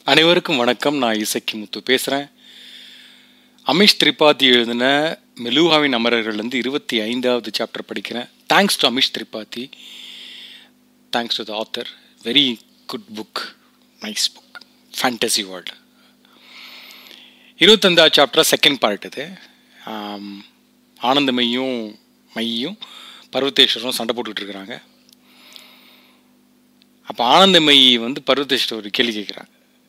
அனைவருக்கும் வணக்கம் நான் இசக்கி முத்து பேசுகிறேன் அமிஷ் திரிபாதி எழுதின மெலுஹாவின் அமரர்கள்லேருந்து இருபத்தி ஐந்தாவது சாப்டர் படிக்கிறேன் thanks to Amish Tripathi thanks to the author very good book nice book fantasy world இருபத்தஞ்சாவது சாப்டர் செகண்ட் பார்ட் இது ஆம், ஆனந்தமையும் மையும் பர்வதேஸ்வரரும் சண்டை போட்டுக்கிட்டு இருக்கிறாங்க அப்போ ஆனந்தமயி வந்து பர்வதேஸ்வரர் ஒரு கேள்வி கேட்குறாங்க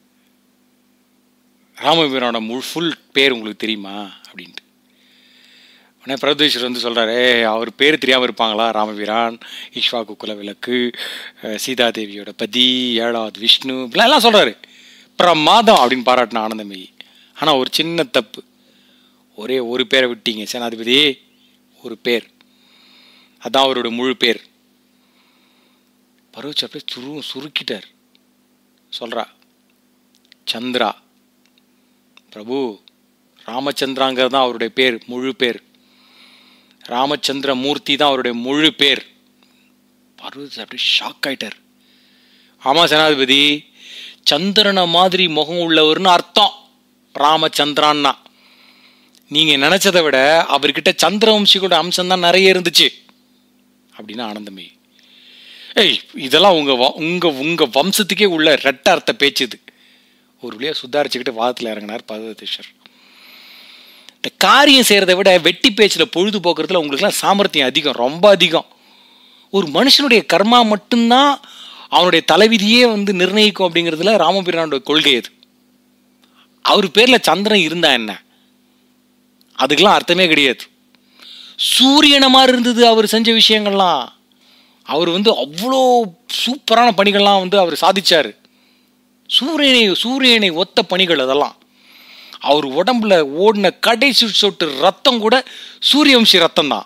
ராமவீரனோட முழு ஃபுல் பேர் உங்களுக்கு தெரியுமா அப்படின்ட்டு உடனே பிரதேஸ்வர் வந்து சொல்கிறாரு அவர் பேர் தெரியாமல் இருப்பாங்களா ராமவீரான் ஈஸ்வாக்கு குல விளக்கு அஹ், சீதாதேவியோட பதி ஏழாவது விஷ்ணு இப்படிலாம் எல்லாம் சொல்கிறாரு பிரமாதம் அப்படின்னு பாராட்டின ஆனந்தமயி ஆனால் ஒரு சின்ன தப்பு ஒரே ஒரு பேரை விட்டீங்க சேனாதிபதி ஒரு பேர் அதான் அவரோட முழு பேர் பருவச்சு அப்படியே சுரு சுருக்கிட்டார் சொல்கிறா சந்திரா பிரபு ராமச்சந்திராங்கிறது தான் அவருடைய பேர் முழு பேர் ராமச்சந்திர மூர்த்தி தான் அவருடைய முழு பேர் பர்வத் அப்படியே ஷாக் ஆயிட்டார் ஆமாம் சேனாதிபதி சந்திரனை மாதிரி முகம் உள்ளவர்னு அர்த்தம் ராமச்சந்திரான்னா நீங்கள் நினச்சதை விட அவர்கிட்ட சந்திரவம்சிகளோட அம்சம் தான் நிறைய இருந்துச்சு அப்படின்னு ஆனந்தமே ஏய் இதெல்லாம் உங்கள் உங்கள் உங்கள் வம்சத்துக்கே உள்ள ரெட்ட அர்த்த பேச்சு இது ஒரு வழியாக சுதாரிச்சுக்கிட்டு வாதத்தில் இறங்கினார் பகவதீஸ்வர் இந்த காரியம் செய்கிறத விட வெட்டி பேச்சில் பொழுது போக்குறதுல உங்களுக்குலாம் சாமர்த்தியம் அதிகம் ரொம்ப அதிகம் ஒரு மனுஷனுடைய கர்மா மட்டும்தான் அவனுடைய தலைவிதியே வந்து நிர்ணயிக்கும் அப்படிங்கிறதுல ராமபிரானோட கொள்கை அது அவர் பேரில் சந்திரன் இருந்தா என்ன அதுக்கெல்லாம் அர்த்தமே கிடையாது சூரியனை மாதிரி இருந்தது அவர் செஞ்ச விஷயங்கள்லாம் அவர் வந்து அவ்வளோ சூப்பரான பணிகள்லாம் வந்து அவர் சாதிச்சார் சூரியனை சூரியனை ஒத்த பணிகள் அதெல்லாம் அவர் உடம்புல ஓடின கடைசி சொட்டு ரத்தம் கூட சூரியவம்சி ரத்தம் தான்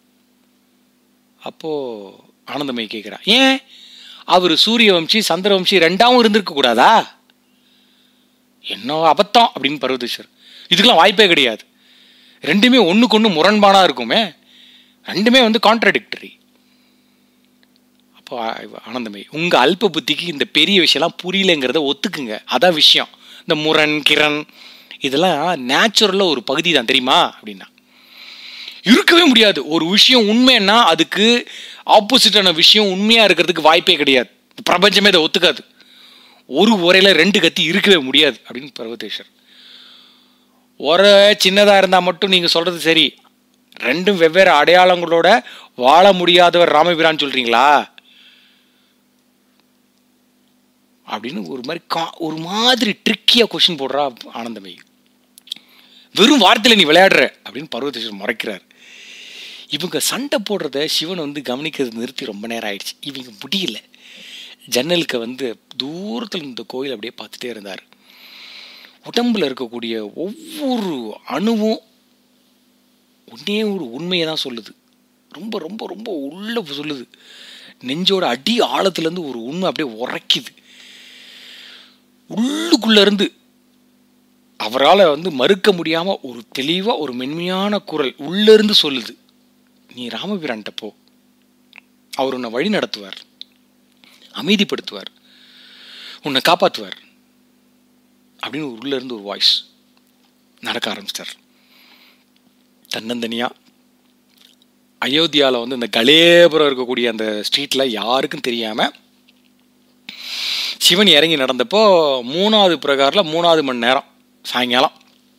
அப்போ ஆனந்தமயி கேட்குறா ஏன் அவர் சூரியவம்சி சந்திரவம்சி ரெண்டாவும் இருந்திருக்க கூடாதா என்ன அபத்தம் அப்படின்னு பர்வதேஸ்வர் இதுக்கெல்லாம் வாய்ப்பே கிடையாது ரெண்டுமே ஒண்ணுக்கு ஒன்று முரண்பாடாக இருக்குமே ரெண்டுமே வந்து கான்ட்ரடிக்டரி அப்போ ஆ- ஆனந்தமே உங்க அல்ப புத்திக்கு இந்த பெரிய விஷயம்லாம் புரியலங்கிறத ஒத்துக்குங்க அதான் விஷயம் இந்த முரண் கிரண் இதெல்லாம் நேச்சுரலாக ஒரு பகுதி தான் தெரியுமா அப்படின்னா இருக்கவே முடியாது ஒரு விஷயம் உண்மைன்னா அதுக்கு ஆப்போசிட்டான விஷயம் உண்மையா இருக்கிறதுக்கு வாய்ப்பே கிடையாது பிரபஞ்சமே இதை ஒத்துக்காது ஒரு உரையில ரெண்டு கத்தி இருக்கவே முடியாது அப்படின்னு பர்வதேஸ்வர் உரை சின்னதா இருந்தா மட்டும் நீங்க சொல்றது சரி ரெண்டும் வெவ்வேறு அடையாளங்களோட வாழ முடியாதவர் ராமபிரான் சொல்றீங்களா அப்படின்னு ஒரு மாதிரி கா- ஒரு மாதிரி ட்ரிக்கியா கொஸ்டின் போடுறா ஆனந்தமயி வெறும் வார்த்தையில நீ விளையாடுற அப்படின்னு பர்வதேஸ்வர் மறைக்கிறார் இவங்க சண்டை போடுறத சிவன் வந்து கவனிக்கிறது நிறுத்தி ரொம்ப நேரம் ஆயிடுச்சு இவங்க முடியல ஜன்னலுக்கு வந்து தூரத்தில் இந்த கோயில் அப்படியே பார்த்துட்டே இருந்தார் உடம்புல இருக்கக்கூடிய ஒவ்வொரு அணுவும் ஒன்னே ஒரு உண்மையை தான் சொல்லுது ரொம்ப ரொம்ப ரொம்ப உள்ள சொல்லுது நெஞ்சோட அடி ஆழத்துலேருந்து ஒரு உண்மை அப்படியே உரைக்குது உள்ளுக்குள்ள இருந்து அவரால் வந்து மறுக்க முடியாம ஒரு தெளிவா ஒரு மென்மையான குரல் உள்ள இருந்து சொல்லுது நீ ராமபிரான்ட்ட போ அவர் உன்னை வழி நடத்துவார் அமைதிப்படுத்துவார் உன்னை காப்பாற்றுவார் அப்படின்னு ஒரு உள்ள இருந்து ஒரு வாய்ஸ் நடக்க ஆரம்பிச்சிட்டார் தன்னந்தனியா அயோத்தியாவில் வந்து இந்த கலேபுரம் இருக்கக்கூடிய அந்த ஸ்ட்ரீட்டில் யாருக்கும் தெரியாமல் சிவன் இறங்கி நடந்தப்போ மூணாவது பிரகாரில் மூணாவது மணி நேரம் சாயங்காலம்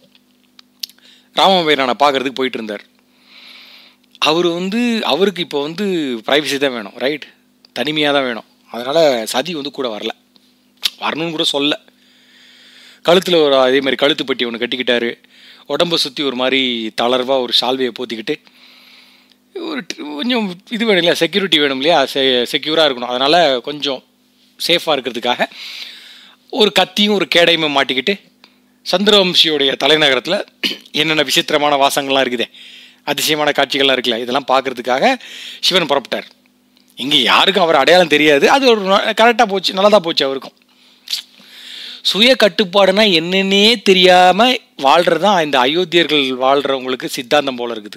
ராமபைரனை பார்க்கறதுக்கு போயிட்டு இருந்தார் அவர் வந்து அவருக்கு இப்போ வந்து ப்ரைவசி தான் வேணும் ரைட் தனிமையாக தான் வேணும் அதனால் சதி வந்து கூட வரல வரணும்னு கூட சொல்ல கழுத்தில் ஒரு அதே மாதிரி கழுத்து பட்டி ஒன்று கட்டிக்கிட்டாரு உடம்பை சுற்றி ஒரு மாதிரி தளர்வாக ஒரு சால்வையை போத்திக்கிட்டு ஒரு ட்- கொஞ்சம் இது வேணும் இல்லையா செக்யூரிட்டி வேணும் இல்லையா செ செக்யூராக இருக்கணும் அதனால் கொஞ்சம் சேஃபாக இருக்கிறதுக்காக ஒரு கத்தியும் ஒரு கேடையுமே மாட்டிக்கிட்டு சந்திரவம்சியோடைய தலைநகரத்தில் என்னென்ன விசித்திரமான வாசங்கள்லாம் இருக்குதே அதிசயமான காட்சிகள்லாம் இருக்குல்ல இதெல்லாம் பார்க்கறதுக்காக சிவன் புறப்பட்டார் இங்கே யாருக்கும் அவர் அடையாளம் தெரியாது அது ஒரு கரெக்டாக போச்சு நல்லதாக போச்சு அவருக்கும் சுய கட்டுப்பாடுனா என்னன்னே தெரியாம வாழ்றது தான் இந்த அயோத்தியர்கள் வாழ்றவங்களுக்கு சித்தாந்தம் போல இருக்குது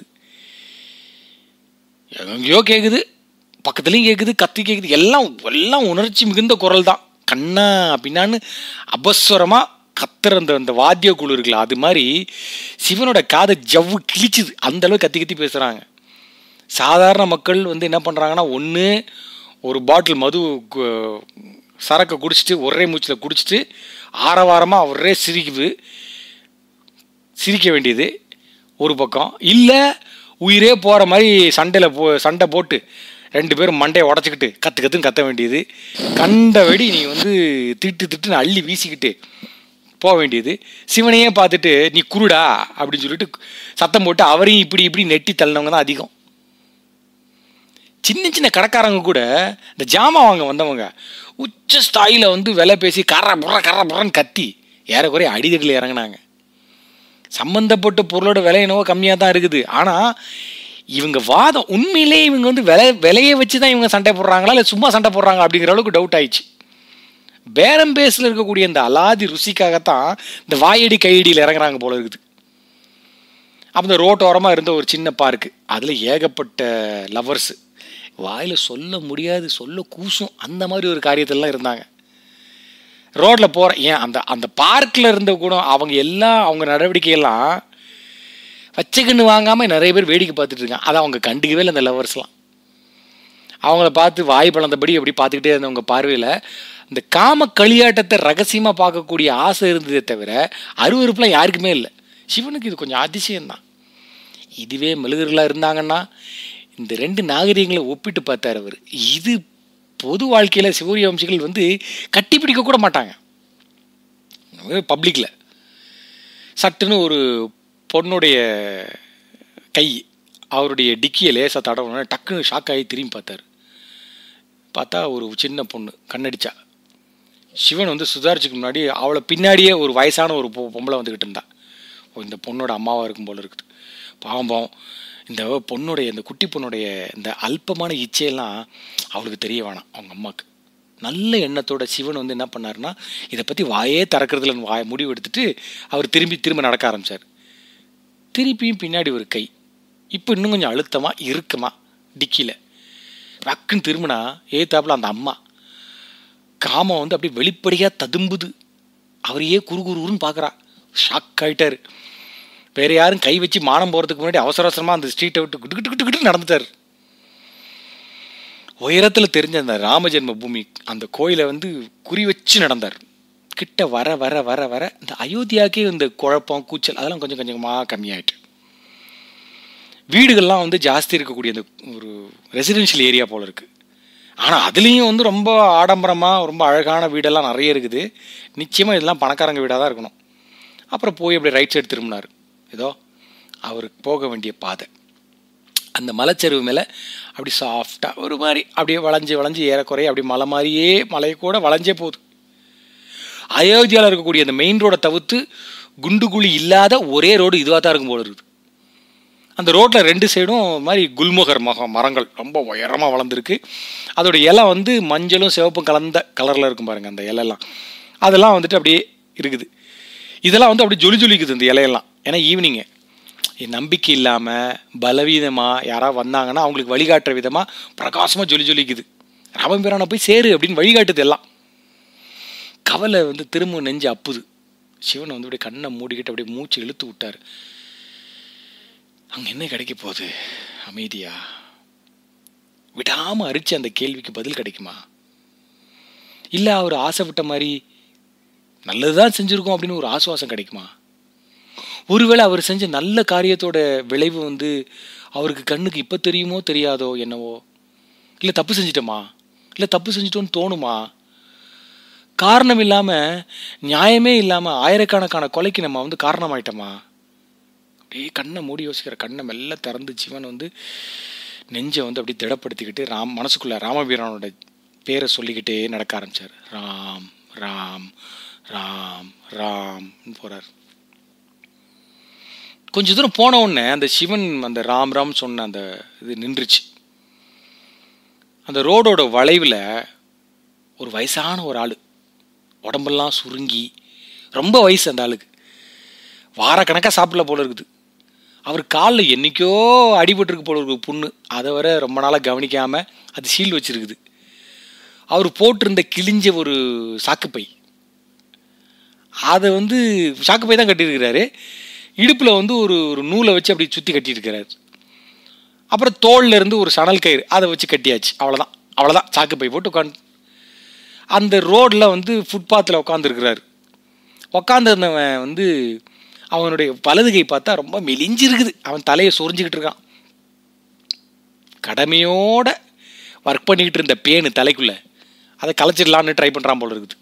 எங்கேயோ கேட்குது பக்கத்துலேயும் கேட்குது கத்தி கேட்குது எல்லாம் எல்லாம் உணர்ச்சி மிகுந்த குரல் தான் கண்ணா பின்னான்னு அபஸ்வரமாக கத்துற அந்த அந்த வாத்திய குழு இருக்குல்ல அது மாதிரி சிவனோட காதை ஜவ்வு கிழிச்சுது அந்த அளவுக்கு கத்தி கத்தி பேசுகிறாங்க சாதாரண மக்கள் வந்து என்ன பண்ணுறாங்கன்னா ஒன்று ஒரு பாட்டில் மது கு- சரக்கை குடிச்சிட்டு ஒரே மூச்சில் குடிச்சிட்டு ஆரவாரமாக ஒரே சிரிக்குது சிரிக்க வேண்டியது ஒரு பக்கம் இல்லை உயிரே போகிற மாதிரி சண்டையில் போ சண்டை போட்டு ரெண்டு பேரும் மண்டையை உடச்சிக்கிட்டு கற்று கற்றுன்னு கத்த வேண்டியது கண்ட வெடி நீ வந்து திட்டு திட்டுன்னு அள்ளி வீசிக்கிட்டு போக வேண்டியது சிவனையே பார்த்துட்டு நீ குருடா அப்படின்னு சொல்லிட்டு சத்தம் போட்டு அவரையும் இப்படி இப்படி நெட்டி தள்ளினவங்க தான் அதிகம் சின்ன சின்ன கடைக்காரங்க கூட இந்த ஜாமான் வாங்க வந்தவங்க உச்ச ஸ்தாயில வந்து விலை பேசி கர்ற புற கர்ற புறன்னு கத்தி ஏறக்குறைய அடிதடியில் இறங்குனாங்க சம்மந்தப்பட்ட பொருளோட விலை என்னவோ கம்மியாக தான் இருக்குது ஆனால் இவங்க வாதம் உண்மையிலே இவங்க வந்து விலை விலையை வச்சு தான் இவங்க சண்டை போடுறாங்களா இல்லை சும்மா சண்டை போடுறாங்க அப்படிங்கிற அளவுக்கு டவுட் ஆயிடுச்சு பேரம் பேஸில் இருக்கக்கூடிய இந்த அலாதி ருசிக்காகத்தான் இந்த வாயடி கையடியில் இறங்குறாங்க போல இருக்குது அப்போ இந்த ரோட்டோரமாக இருந்த ஒரு சின்ன பார்க்கு அதில் ஏகப்பட்ட லவர்ஸு வாயில் சொல்ல முடியாது சொல்ல கூசும் அந்த மாதிரி ஒரு காரியத்திலலாம் இருந்தாங்க ரோட்டில் போகிற ஏன் அந்த அந்த பார்க்கில் இருந்த கூட அவங்க எல்லாம் அவங்க நடவடிக்கையெல்லாம் வச்சக்கண்ணு வாங்காமல் நிறைய பேர் வேடிக்கை பார்த்துட்டு இருக்காங்க அதை அவங்க கண்டுக்கவே இல்லை அந்த லவர்ஸ்லாம் அவங்கள பார்த்து வாய் பழந்தபடி அப்படி பார்த்துக்கிட்டே இருந்தவங்க பார்வையில் இந்த காம களியாட்டத்தை ரகசியமாக பார்க்கக்கூடிய ஆசை இருந்ததே தவிர அருவருப்புலாம் யாருக்குமே இல்லை சிவனுக்கு இது கொஞ்சம் அதிசயம்தான் இதுவே மெழுகுகளாக இருந்தாங்கன்னா இந்த ரெண்டு நாகரிகங்களை ஒப்பிட்டு பார்த்தார் அவர் இது பொது வாழ்க்கையில் சூரிய வம்சிகள் வந்து கட்டி பிடிக்க கூட மாட்டாங்க பப்ளிக்கில் சட்டுன்னு ஒரு பொண்ணுடைய கை அவருடைய டிக்கியை லேசாக தடவுன டக்குன்னு ஷாக் ஆகி திரும்பி பார்த்தாரு பார்த்தா ஒரு சின்ன பொண்ணு கண்ணடிச்சா சிவன் வந்து சுதாரிச்சுக்கு முன்னாடி அவளை பின்னாடியே ஒரு வயசான ஒரு பொ- பொம்பளை வந்துக்கிட்டு இருந்தா ஓ இந்த பொண்ணோட அம்மாவாக இருக்கும் போல இருக்குது பாவம் பாவம் இந்த பொண்ணுடைய இந்த குட்டி பொண்ணுடைய இந்த அல்பமான இச்சையெல்லாம் அவளுக்கு தெரிய வேணாம் அவங்க அம்மாவுக்கு நல்ல எண்ணத்தோட சிவன் வந்து என்ன பண்ணாருன்னா இதை பற்றி வாயே திறக்கிறதுல வாய முடிவு எடுத்துட்டு அவர் திரும்பி திரும்ப நடக்க ஆரம்பிச்சார் திருப்பியும் பின்னாடி ஒரு கை இப்போ இன்னும் கொஞ்சம் அழுத்தமாக இறுக்கமா டிக்கியில் வக்குன்னு திரும்பினா ஏத்தாப்புல அந்த அம்மா காமம் வந்து அப்படியே வெளிப்படையாக ததும்புது அவரையே குறு குருன்னு பார்க்குறா ஷாக் ஆயிட்டாரு வேற யாரும் கை வச்சு மானம் போகிறதுக்கு முன்னாடி அவசர அவசரமாக அந்த ஸ்ட்ரீட்டை விட்டு கிட்டு கிட்டு கிட்டு கிட்டு நடந்துட்டார் உயரத்தில் தெரிஞ்ச அந்த ராமஜென்ம பூமி அந்த கோயிலை வந்து குறி வச்சு நடந்தார் கிட்ட வர வர வர வர இந்த அயோத்தியாக்கே இந்த குழப்பம் கூச்சல் அதெல்லாம் கொஞ்சம் கொஞ்சமாக கம்மியாயிட்டு வீடுகள்லாம் வந்து ஜாஸ்தி இருக்கக்கூடிய அந்த ஒரு ரெசிடென்ஷியல் ஏரியா போல இருக்கு ஆனால் அதுலேயும் வந்து ரொம்ப ஆடம்பரமாக ரொம்ப அழகான வீடெல்லாம் நிறைய இருக்குது நிச்சயமாக இதெல்லாம் பணக்காரங்க வீடாக தான் இருக்கணும் அப்புறம் போய் அப்படியே ரைட் சைடு திரும்பினார் ஏதோ அவருக்கு போக வேண்டிய பாதை அந்த மலைச்சரிவு மேலே அப்படி சாஃப்டாக ஒரு மாதிரி அப்படியே வளைஞ்சு வளைஞ்சு ஏறக்குறைய அப்படி மலை மாதிரியே மலை கூட வளைஞ்சே போகுது அயோத்தியாவில் இருக்கக்கூடிய அந்த மெயின் ரோடை தவிர்த்து குண்டு குழி இல்லாத ஒரே ரோடு இதுவாக தான் இருக்கும் போல இருக்குது அந்த ரோட்டில் ரெண்டு சைடும் மாதிரி குல்முகர் மகம் மரங்கள் ரொம்ப உயரமாக வளர்ந்துருக்கு அதோட இலை வந்து மஞ்சளும் சிவப்பும் கலந்த கலரில் இருக்கும் பாருங்கள் அந்த இலையெல்லாம் அதெல்லாம் வந்துட்டு அப்படியே இருக்குது இதெல்லாம் வந்து அப்படியே ஜொலி ஜொலிக்குது இந்த இலையெல்லாம் ஏன்னா ஈவினிங்கு நம்பிக்கை இல்லாமல் பலவீனமாக யாராவது வந்தாங்கன்னா அவங்களுக்கு வழிகாட்டுற விதமாக பிரகாசமாக ஜொலி ஜொலிக்குது ராமபிரானை போய் சேரு அப்படின்னு வழிகாட்டுது எல்லாம் கவலை வந்து திரும்ப நெஞ்சு அப்புது சிவனை வந்து அப்படியே கண்ணை மூடிக்கிட்டு அப்படியே மூச்சு இழுத்து விட்டார் அங்கே என்ன கிடைக்க போகுது அமைதியா விடாமல் அரிச்சு அந்த கேள்விக்கு பதில் கிடைக்குமா இல்லை அவர் ஆசைப்பட்ட மாதிரி நல்லதுதான் செஞ்சுருக்கோம் அப்படின்னு ஒரு ஆசுவாசம் கிடைக்குமா ஒருவேளை அவர் செஞ்ச நல்ல காரியத்தோட விளைவு வந்து அவருக்கு கண்ணுக்கு இப்போ தெரியுமோ தெரியாதோ என்னவோ இல்லை தப்பு செஞ்சிட்டோமா இல்லை தப்பு செஞ்சிட்டோன்னு தோணுமா காரணம் இல்லாமல் நியாயமே இல்லாமல் ஆயிரக்கணக்கான கொலைக்கு நம்ம வந்து காரணமாயிட்டோமா அப்படியே கண்ணை மூடி யோசிக்கிற கண்ணை மெல்ல திறந்து சிவன் வந்து நெஞ்சை வந்து அப்படியே திடப்படுத்திக்கிட்டு ராம் மனசுக்குள்ள ராமபீரனோட பேரை சொல்லிக்கிட்டே நடக்க ஆரம்பிச்சார் ராம் ராம் ராம் ராம் போறார் கொஞ்ச தூரம் போன உடனே அந்த சிவன் அந்த ராம் ராம் சொன்ன அந்த இது நின்றுச்சு அந்த ரோடோட வளைவில் ஒரு வயசான ஒரு ஆள் உடம்பெல்லாம் சுருங்கி ரொம்ப வயசு அந்த ஆளுக்கு வாரக்கணக்காக சாப்பிடல போல இருக்குது அவர் காலில் என்றைக்கோ அடிபட்டிருக்கு போல இருக்கு புண்ணு அதை வர ரொம்ப நாளாக கவனிக்காமல் அது சீல் வச்சிருக்குது அவர் போட்டிருந்த கிழிஞ்ச ஒரு சாக்குப்பை அதை வந்து சாக்குப்பை தான் கட்டியிருக்கிறாரு இடுப்பில் வந்து ஒரு ஒரு நூலை வச்சு அப்படி சுற்றி கட்டியிருக்கிறாரு அப்புறம் தோல்ல இருந்து ஒரு சணல் கயிறு அதை வச்சு கட்டியாச்சு அவ்வளோதான் அவ்வளோதான் சாக்குப்பை போட்டு உட்காந்து அந்த ரோடில் வந்து ஃபுட்பாத்தில் உட்காந்துருக்கிறாரு உட்காந்துருந்தவன் வந்து அவனுடைய வலது கை பார்த்தா ரொம்ப மெலிஞ்சிருக்குது அவன் தலையை சொரிஞ்சுக்கிட்டு இருக்கான் கடமையோட ஒர்க் பண்ணிக்கிட்டு இருந்த பேனு தலைக்குள்ளே அதை கலைச்சிடலான்னு ட்ரை பண்ணுறான் போல இருக்குது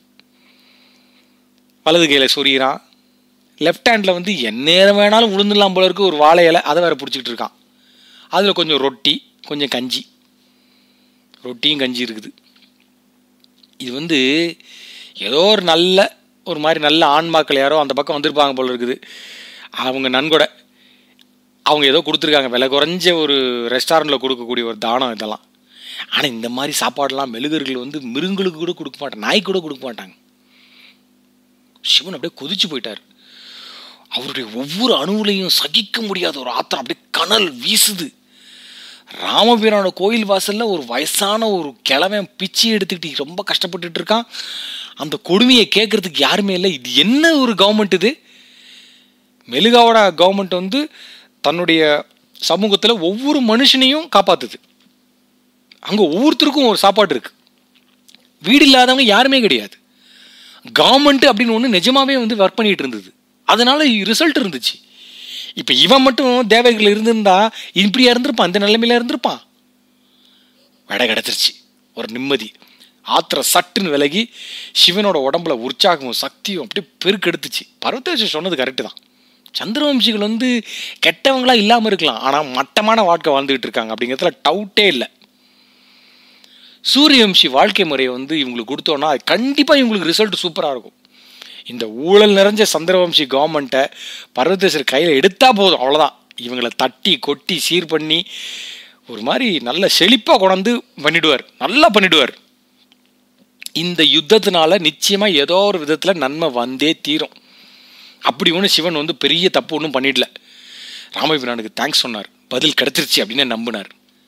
வலது கையில் சொரியிறான் லெஃப்ட் ஹேண்டில் வந்து எந்நேரம் வேணாலும் விழுந்துடலாம் போல இருக்கு ஒரு வாழை இலை அதை வேற பிடிச்சிக்கிட்டு இருக்கான் அதில் கொஞ்சம் ரொட்டி கொஞ்சம் கஞ்சி ரொட்டியும் கஞ்சி இருக்குது இது வந்து ஏதோ ஒரு நல்ல ஒரு மாதிரி நல்ல ஆண்மாக்கள் யாரோ அந்த பக்கம் வந்திருப்பாங்க போல இருக்குது அவங்க நன்கொடை அவங்க ஏதோ கொடுத்துருக்காங்க விலை குறைஞ்ச ஒரு ரெஸ்டாரண்ட்டில் கொடுக்கக்கூடிய ஒரு தானம் இதெல்லாம் ஆனால் இந்த மாதிரி சாப்பாடெல்லாம் மெழுகர்கள் வந்து மிருங்களுக்கு கூட கொடுக்க மாட்டாங்க நாய் கூட கொடுக்க மாட்டாங்க சிவன் அப்படியே கொதிச்சு போயிட்டார் அவருடைய ஒவ்வொரு அணுவுலையும் சகிக்க முடியாத ஒரு ஆத்திரம் அப்படியே கனல் வீசுது ராமபீரான கோயில் வாசல்ல ஒரு வயசான ஒரு கிழவன் பிச்சை எடுத்துக்கிட்டு ரொம்ப கஷ்டப்பட்டுட்டு இருக்கான் அந்த கொடுமையை கேட்கறதுக்கு யாருமே இல்லை இது என்ன ஒரு கவர்மெண்ட் இது மெழுகாவோட கவர்மெண்ட் வந்து தன்னுடைய சமூகத்தில் ஒவ்வொரு மனுஷனையும் காப்பாத்துது அங்கே ஒவ்வொருத்தருக்கும் ஒரு சாப்பாடு இருக்கு வீடு இல்லாதவங்க யாருமே கிடையாது கவர்மெண்ட் அப்படின்னு ஒன்று நிஜமாவே வந்து ஒர்க் பண்ணிட்டு இருந்தது அதனால ரிசல்ட் இருந்துச்சு இப்போ இவன் மட்டும் தேவைகள் இருந்திருந்தா இப்படியா இருந்திருப்பான் அந்த நிலைமையில இருந்திருப்பான் விடை கிடச்சிருச்சு ஒரு நிம்மதி ஆத்திர சட்டுன்னு விலகி சிவனோட உடம்புல உற்சாகமும் சக்தியும் அப்படியே பெருக்கெடுத்துச்சு பர்வதேசம் சொன்னது கரெக்டு தான் சந்திரவம்சிகள் வந்து கெட்டவங்களா இல்லாமல் இருக்கலாம் ஆனால் மட்டமான வாழ்க்கை வாழ்ந்துகிட்டு இருக்காங்க அப்படிங்கிறதுல டவுட்டே இல்லை சூரியவம்சி வாழ்க்கை முறையை வந்து இவங்களுக்கு கொடுத்தோன்னா அது கண்டிப்பாக இவங்களுக்கு ரிசல்ட் சூப்பராக இருக்கும் இந்த ஊழல் நிறைஞ்ச சந்திரவம்சி கவர்மெண்ட்டை பர்வதேசர் கையில் எடுத்தால் போதும் அவ்வளோதான் இவங்களை தட்டி கொட்டி சீர் பண்ணி ஒரு மாதிரி நல்ல செழிப்பாக கொண்டாந்து பண்ணிடுவார் நல்லா பண்ணிடுவார் இந்த யுத்தத்தினால நிச்சயமாக ஏதோ ஒரு விதத்தில் நன்மை வந்தே தீரும் அப்படி ஒன்றும் சிவன் வந்து பெரிய தப்பு ஒன்றும் பண்ணிடல ராமபிரானுக்கு தேங்க்ஸ் சொன்னார் பதில் கிடைச்சிருச்சு அப்படின்னு நம்பினார்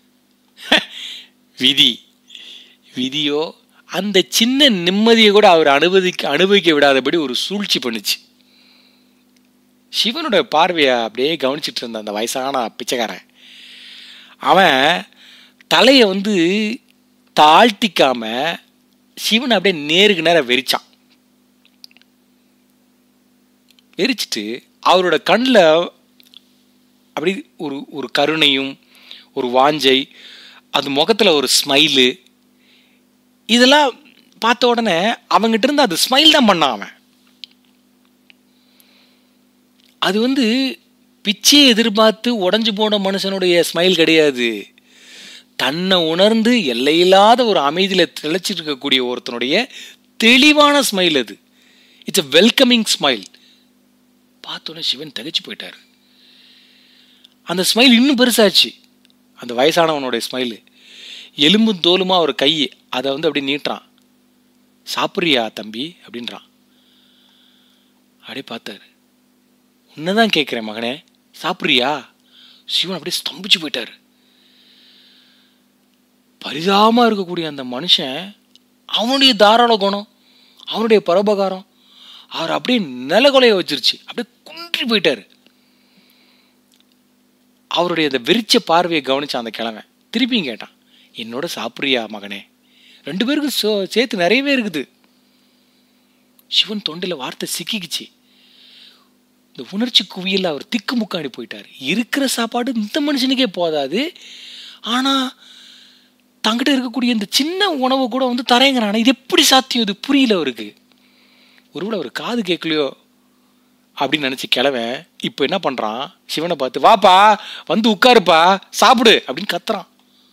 விதி விதியோ அந்த சின்ன நிம்மதியை கூட அவர் அனுமதிக்க அனுபவிக்க விடாதபடி ஒரு சூழ்ச்சி பண்ணுச்சு சிவனோட பார்வையை அப்படியே கவனிச்சிட்டு இருந்த அந்த வயசான பிச்சைக்காரன் அவன் தலையை வந்து தாழ்த்திக்காம சிவன் அப்படியே நேருக்கு நேரம் வெறிச்சான் வெறிச்சிட்டு அவரோட கண்ணில் அப்படி ஒரு ஒரு கருணையும் ஒரு வாஞ்சை அது முகத்தில் ஒரு ஸ்மைலு இதெல்லாம் பார்த்த உடனே அவங்ககிட்ட இருந்து அது ஸ்மைல் தான் பண்ணான் அவன் அது வந்து பிச்சையை எதிர்பார்த்து உடஞ்சு போன மனுஷனுடைய ஸ்மைல் கிடையாது தன்னை உணர்ந்து எல்லையில்லாத ஒரு அமைதியில் திளைச்சிட்டு இருக்கக்கூடிய ஒருத்தனுடைய தெளிவான ஸ்மைல் அது இட்ஸ் அ வெல்கமிங் ஸ்மைல் பார்த்தோன்னே சிவன் தகைச்சு போயிட்டார் அந்த ஸ்மைல் இன்னும் பெருசாச்சு அந்த வயசானவனுடைய ஸ்மைலு எலும்பும் தோலுமா ஒரு கை அதை வந்து அப்படியே நீட்டுறான் சாப்பிட்றியா தம்பி அப்படின்றான் அப்படியே பார்த்தாரு உன்னதான் கேட்குறேன் மகனே சாப்பிட்றியா சிவன் அப்படியே ஸ்தம்பிச்சு போயிட்டாரு பரிதாபமாக இருக்கக்கூடிய அந்த மனுஷன் அவனுடைய தாராள குணம் அவனுடைய பரோபகாரம் அவர் அப்படியே நிலகொலைய வச்சிருச்சு அப்படியே குன்றி போயிட்டாரு அவருடைய அந்த வெறிச்ச பார்வையை கவனிச்ச அந்த கிழமை திருப்பியும் கேட்டான் என்னோட சாப்பிட்றியா மகனே ரெண்டு பேருக்கும் சோ சேர்த்து நிறையவே இருக்குது சிவன் தொண்டில் வார்த்தை சிக்கிக்குச்சு இந்த உணர்ச்சி குவியல் அவர் திக்கு முக்காடி போயிட்டார் இருக்கிற சாப்பாடு இந்த மனுஷனுக்கே போதாது ஆனால் தங்கிட்ட இருக்கக்கூடிய இந்த சின்ன உணவு கூட வந்து தரேங்கிறானா இது எப்படி சாத்தியம் இது புரியல அவருக்கு ஒருவேளை அவர் காது கேட்கலையோ அப்படின்னு நினச்சி கிழவன் இப்போ என்ன பண்ணுறான் சிவனை பார்த்து வாப்பா வந்து உட்காருப்பா சாப்பிடு அப்படின்னு கத்துறான்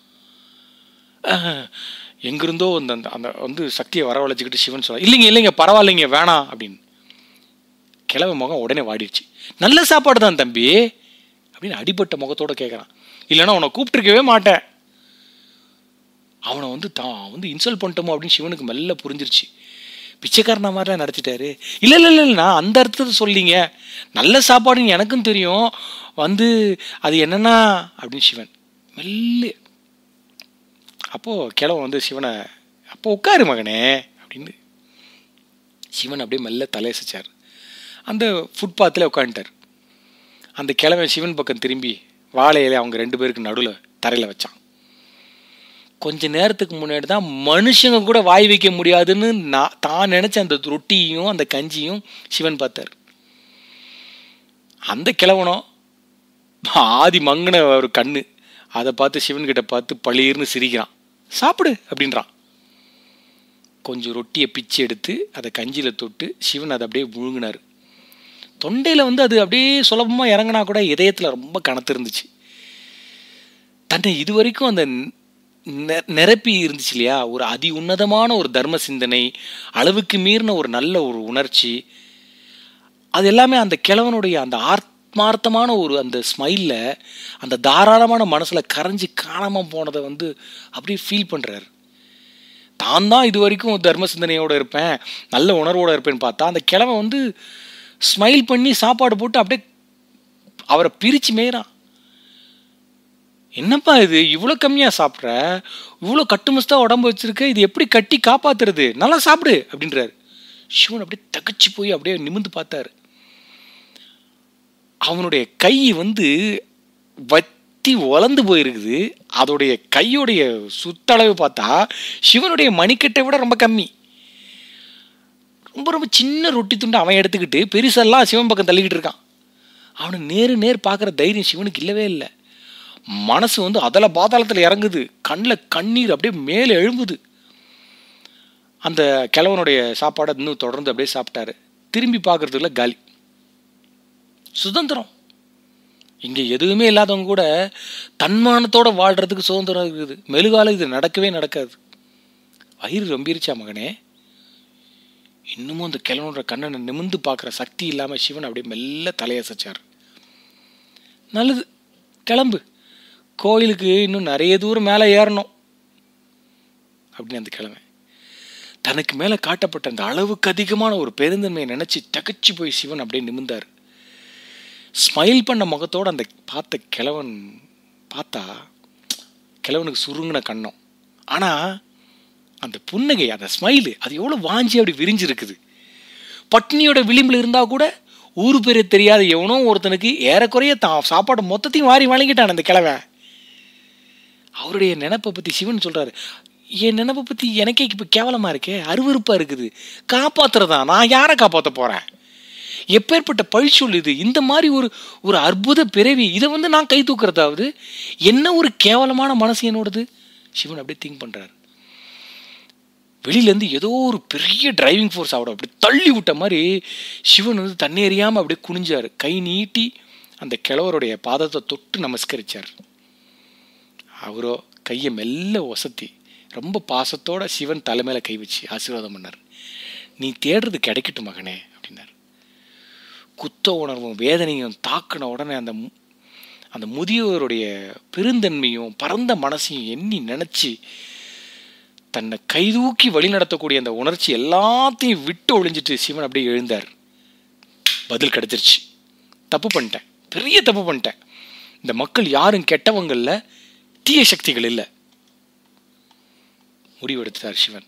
அஹ், எங்கிருந்தோ அந்த அந்த அந்த வந்து சக்தியை வரவழைச்சிக்கிட்டு சிவன் சொல்ல இல்லைங்க இல்லைங்க பரவாயில்லைங்க வேணாம் அப்படின்னு கிழவன் முகம் உடனே வாடிடுச்சு நல்ல சாப்பாடு தான் தம்பி அப்படின்னு அடிபட்ட முகத்தோட கேட்குறான் இல்லைன்னா உன்னை கூப்பிட்டுருக்கவே மாட்டேன் அவனை வந்து தான் வந்து இன்சல்ட் பண்ணிட்டோமோ அப்படின்னு சிவனுக்கு மெல்ல புரிஞ்சிருச்சு பிச்சைக்காரனா மாதிரிலாம் நடத்திட்டாரு இல்லை இல்லை இல்லை நான் அந்த அர்த்தத்தை சொல்லிங்க நல்ல சாப்பாடுன்னு எனக்கும் தெரியும் வந்து அது என்னன்னா அப்படின்னு சிவன் மெல்ல அப்போது கிழவன் வந்து சிவனை அப்போ உட்காரு மகனே அப்படின்னு சிவன் அப்படியே மெல்ல தலையசிச்சார் அந்த ஃபுட்பாத்தில் உட்காந்துட்டார் அந்த கிழமை சிவன் பக்கம் திரும்பி வாழையில அவங்க ரெண்டு பேருக்கு நடுவில் தரையில் வச்சான் கொஞ்ச நேரத்துக்கு முன்னாடி தான் மனுஷங்க கூட வாய் வைக்க முடியாதுன்னு நான் தான் நினச்ச அந்த ரொட்டியும் அந்த கஞ்சியும் சிவன் பார்த்தார் அந்த கிழவனும் ஆதி மங்கின ஒரு கண்ணு அதை பார்த்து சிவன்கிட்ட பார்த்து பளிர்னு சிரிக்கிறான் சாப்பிடு அப்படின்றான் கொஞ்சம் ரொட்டியை பிச்சு எடுத்து அதை கஞ்சியில் தொட்டு சிவன் அதை அப்படியே முழுங்கினார் தொண்டையில் வந்து அது அப்படியே சுலபமாக இறங்கினா கூட இதயத்தில் ரொம்ப கனத்து இருந்துச்சு தன்னை இது வரைக்கும் அந்த நெ- நிரப்பி இருந்துச்சு இல்லையா ஒரு அதி உன்னதமான ஒரு தர்ம சிந்தனை அளவுக்கு மீறின ஒரு நல்ல ஒரு உணர்ச்சி அது எல்லாமே அந்த கிழவனுடைய அந்த ஆத்மார்த்தமான ஒரு அந்த ஸ்மைலில் அந்த தாராளமான மனசில் கரைஞ்சி காணாமல் போனதை வந்து அப்படியே ஃபீல் பண்ணுறாரு தான் தான் இது வரைக்கும் தர்ம சிந்தனையோடு இருப்பேன் நல்ல உணர்வோடு இருப்பேன்னு பார்த்தா அந்த கிழவன் வந்து ஸ்மைல் பண்ணி சாப்பாடு போட்டு அப்படியே அவரை பிரித்து மேய்றான் என்னப்பா இது இவ்வளோ கம்மியாக சாப்பிட்ற இவ்வளோ கட்டுமஸ்தா உடம்பு வச்சிருக்க இது எப்படி கட்டி காப்பாத்துறது நல்லா சாப்பிடு அப்படின்றாரு சிவன் அப்படியே தகச்சு போய் அப்படியே நிமிந்து பார்த்தாரு அவனுடைய கை வந்து வத்தி உலர்ந்து போயிருக்குது அதோடைய கையுடைய சுத்தளவு பார்த்தா சிவனுடைய மணிக்கட்டை விட ரொம்ப கம்மி ரொம்ப ரொம்ப சின்ன ரொட்டி துண்டு அவன் எடுத்துக்கிட்டு பெருசெல்லாம் சிவன் பக்கம் தள்ளிக்கிட்டு இருக்கான் அவனை நேரு நேர் பார்க்குற தைரியம் சிவனுக்கு இல்லவே இல்லை மனசு வந்து அதல பாதாளத்தில் இறங்குது கண்ணில் கண்ணீர் அப்படியே மேலே எழும்புது அந்த கிழவனுடைய சாப்பாடை இன்னும் தொடர்ந்து அப்படியே சாப்பிட்டாரு திரும்பி பார்க்கறதுக்குள்ள காலி சுதந்திரம் இங்கே எதுவுமே இல்லாதவங்க கூட தன்மானத்தோட வாழ்றதுக்கு சுதந்திரம் இருக்குது மெழுகால இது நடக்கவே நடக்காது வயிறு ரொம்பிருச்சா மகனே இன்னமும் அந்த கிழவனோட கண்ணனை நிமிந்து பார்க்குற சக்தி இல்லாமல் சிவன் அப்படியே மெல்ல தலையசைச்சார் நல்லது கிளம்பு கோயிலுக்கு இன்னும் நிறைய தூரம் மேலே ஏறணும் அப்படின்னு அந்த கிழமை தனக்கு மேலே காட்டப்பட்ட அந்த அளவுக்கு அதிகமான ஒரு பெருந்தன்மையை நினச்சி தகச்சு போய் சிவன் அப்படியே நிமிர்ந்தார் ஸ்மைல் பண்ண முகத்தோட அந்த பார்த்த கிழவன் பார்த்தா கிழவனுக்கு சுருங்கின கண்ணம் ஆனால் அந்த புன்னகை அந்த ஸ்மைலு அது எவ்வளோ வாஞ்சி அப்படி விரிஞ்சிருக்குது பட்னியோட விளிம்பில் இருந்தால் கூட ஊரு பேர் தெரியாத எவனோ ஒருத்தனுக்கு ஏறக்குறைய தான் சாப்பாடு மொத்தத்தையும் வாரி வழங்கிட்டான் அந்த கிழவன் அவருடைய நினப்பை பற்றி சிவன் சொல்கிறாரு என் நினப்பை பற்றி எனக்கே இப்போ கேவலமாக இருக்கே அருவருப்பாக இருக்குது காப்பாத்துறதா நான் யாரை காப்பாற்ற போகிறேன் எப்பேற்பட்ட பழிச்சொல் இது இந்த மாதிரி ஒரு ஒரு அற்புத பிறவி இதை வந்து நான் கை தூக்குறதாவது என்ன ஒரு கேவலமான மனசு என்னோடது சிவன் அப்படியே திங்க் பண்ணுறாரு வெளியிலேருந்து ஏதோ ஒரு பெரிய டிரைவிங் ஃபோர்ஸ் அவட அப்படி தள்ளி விட்ட மாதிரி சிவன் வந்து தண்ணி எறியாமல் அப்படியே குனிஞ்சார் கை நீட்டி அந்த கிழவருடைய பாதத்தை தொட்டு நமஸ்கரிச்சார் அவரோ கையை மெல்ல ஒசத்தி ரொம்ப பாசத்தோட சிவன் தலைமையில கை வச்சு ஆசீர்வாதம் பண்ணார் நீ தேடுறது கிடைக்கட்டும் மகனே அப்படின்னார் குத்த உணர்வும் வேதனையும் தாக்கின உடனே அந்த மு- அந்த முதியோருடைய பெருந்தன்மையும் பரந்த மனசையும் எண்ணி நினச்சி தன்னை கைதூக்கி வழிநடத்தக்கூடிய அந்த உணர்ச்சி எல்லாத்தையும் விட்டு ஒளிஞ்சிட்டு சிவன் அப்படியே எழுந்தார் பதில் கிடைச்சிருச்சு தப்பு பண்ணிட்டேன் பெரிய தப்பு பண்ணிட்டேன் இந்த மக்கள் யாரும் கெட்டவங்கள்ல தீய சக்திகள் இல்லை முடிவெடுத்தார் சிவன்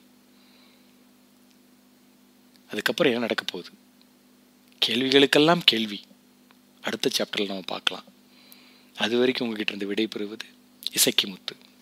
அதுக்கப்புறம் என்ன நடக்க போகுது கேள்விகளுக்கெல்லாம் கேள்வி அடுத்த சாப்டரில் நம்ம பார்க்கலாம் அது வரைக்கும் உங்ககிட்ட இருந்து விடை பெறுவது இசக்கி முத்து